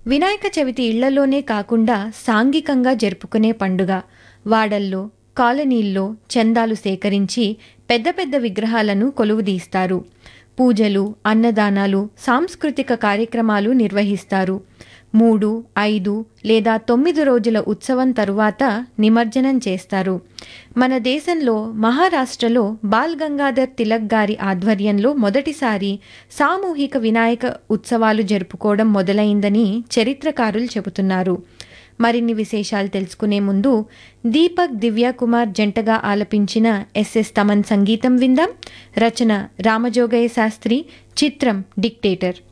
వినాయక చవితి ఇళ్లలోనే కాకుండా సాంఘికంగా జరుపుకునే పండుగ వాడల్లో కాలనీల్లో చందాలు సేకరించి పెద్ద పెద్ద విగ్రహాలను కొలువుదీస్తారు పూజలు అన్నదానాలు సాంస్కృతిక కార్యక్రమాలు నిర్వహిస్తారు మూడు ఐదు లేదా తొమ్మిది రోజుల ఉత్సవం తరువాత నిమజ్జనం చేస్తారు మన దేశంలో మహారాష్ట్రలో బాల్ గంగాధర్ తిలక్ గారి ఆధ్వర్యంలో మొదటిసారి సామూహిక వినాయక ఉత్సవాలు జరుపుకోవడం మొదలైందని చరిత్రకారులు చెబుతున్నారు మరిన్ని విశేషాలు తెలుసుకునే ముందు దీపక్ దివ్య కుమార్ జంటగా ఆలపించిన ఎస్ఎస్ తమన్ సంగీతం విందాం రచన రామజోగయ్య శాస్త్రి చిత్రం డిక్టేటర్